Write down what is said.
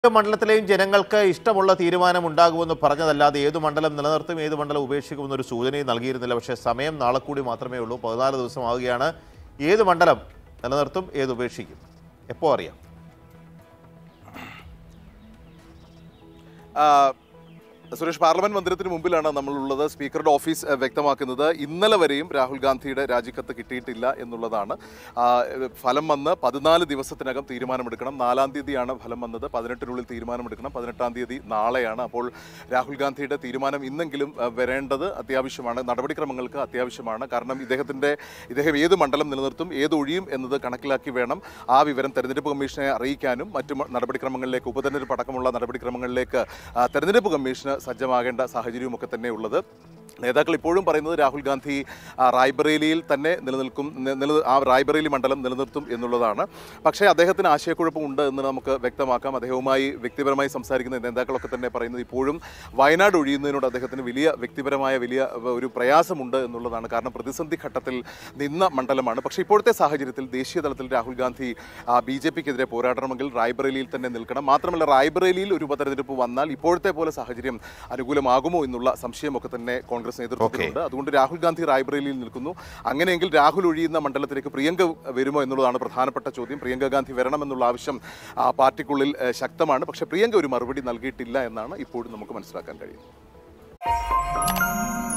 മണ്ഡലത്തിലെയും ജനങ്ങൾക്ക് ഇഷ്ടമുള്ള തീരുമാനം ഉണ്ടാകുമെന്ന് പറഞ്ഞതല്ലാതെ ഏത് മണ്ഡലം നിലനിർത്തും ഏത് മണ്ഡലം ഉപേക്ഷിക്കുമെന്നൊരു സൂചനയും നൽകിയിരുന്നില്ല പക്ഷേ സമയം നാളെ കൂടി മാത്രമേ ഉള്ളൂ പതിനാല് ദിവസം ആവുകയാണ് ഏത് മണ്ഡലം നിലനിർത്തും ഏത് ഉപേക്ഷിക്കും എപ്പോൾ അറിയാം ആ, സുരേഷ് പാർലമെന്റ് മന്ദിരത്തിന് മുമ്പിലാണ് നമ്മളുള്ളത് സ്പീക്കറുടെ ഓഫീസ് ആ, വ്യക്തമാക്കുന്നത് ഇന്നലെ വരെയും രാഹുൽ ഗാന്ധിയുടെ രാജിക്കത്ത് കിട്ടിയിട്ടില്ല എന്നുള്ളതാണ് ആ, ഫലം വന്ന് പതിനാല് ദിവസത്തിനകം തീരുമാനമെടുക്കണം നാലാം തീയതിയാണ് ഫലം വന്നത് പതിനെട്ടിനുള്ളിൽ തീരുമാനമെടുക്കണം പതിനെട്ടാം തീയതി നാളെയാണ് അപ്പോൾ രാഹുൽ ഗാന്ധിയുടെ തീരുമാനം ഇന്നെങ്കിലും ആ, വരേണ്ടത് അത്യാവശ്യമാണ് നടപടിക്രമങ്ങൾക്ക് അത്യാവശ്യമാണ് കാരണം ഇദ്ദേഹത്തിന്റെ ഇദ്ദേഹം ഏത് മണ്ഡലം നിലനിർത്തും ഏത് ഒഴിയും എന്നത് കണക്കിലാക്കി വേണം ആ വിവരം തെരഞ്ഞെടുപ്പ് കമ്മീഷനെ അറിയിക്കാനും മറ്റു മ- നടപടിക്രമങ്ങളിലേക്ക് ഉപതെരഞ്ഞെടുപ്പ് അടക്കമുള്ള നടപടിക്രമങ്ങളിലേക്ക് ആ, തെരഞ്ഞെടുപ്പ് കമ്മീഷന് സജ്ജമാകേണ്ട സാഹചര്യവുമൊക്കെ തന്നെ ഉള്ളത് നേതാക്കൾ ഇപ്പോഴും പറയുന്നത് രാഹുൽ ഗാന്ധി ആ, റായ്ബറേലിയിൽ തന്നെ നിലനിൽക്കും നി- നില ആ റായ്ബറേലി മണ്ഡലം നിലനിർത്തും എന്നുള്ളതാണ് പക്ഷേ അദ്ദേഹത്തിന് ആശയക്കുഴപ്പമുണ്ട് എന്ന് നമുക്ക് വ്യക്തമാക്കാം അദ്ദേഹവുമായി വ്യക്തിപരമായി സംസാരിക്കുന്ന നേതാക്കളൊക്കെ തന്നെ പറയുന്നത് ഇപ്പോഴും വയനാട് ഒഴിയുന്നതിനോട് അദ്ദേഹത്തിന് വലിയ വ്യക്തിപരമായ വലിയ വ- ഒരു പ്രയാസമുണ്ട് എന്നുള്ളതാണ് കാരണം പ്രതിസന്ധി ഘട്ടത്തിൽ നിന്ന മണ്ഡലമാണ് പക്ഷേ ഇപ്പോഴത്തെ സാഹചര്യത്തിൽ ദേശീയ തലത്തിൽ രാഹുൽ ഗാന്ധി ബി ജെ പിക്കെതിരെ പോരാടണമെങ്കിൽ റായ്ബറേലിയിൽ തന്നെ നിൽക്കണം മാത്രമല്ല റായ്ബറേലിയിൽ ഒരു ഉപതെരഞ്ഞെടുപ്പ് വന്നാൽ ഇപ്പോഴത്തെ പോലെ സാഹചര്യം അനുകൂലമാകുമോ എന്നുള്ള സംശയമൊക്കെ തന്നെ കോൺഗ്രസ് നേതൃത്വത്തിലുണ്ട് അതുകൊണ്ട് രാഹുൽ ഗാന്ധി റായ്ബറേലിയിൽ നിൽക്കുന്നു അങ്ങനെയെങ്കിൽ രാഹുൽ ഒഴിയുന്ന മണ്ഡലത്തിലേക്ക് പ്രിയങ്ക വരുമോ എന്നുള്ളതാണ് പ്രധാനപ്പെട്ട ചോദ്യം പ്രിയങ്ക ഗാന്ധി വരണമെന്നുള്ള ആവശ്യം ആ, പാർട്ടിക്കുള്ളിൽ ഏഹ്, ശക്തമാണ് പക്ഷേ പ്രിയങ്ക ഒരു മറുപടി നൽകിയിട്ടില്ല എന്നാണ് ഇപ്പോഴും നമുക്ക് മനസ്സിലാക്കാൻ കഴിയുന്നത്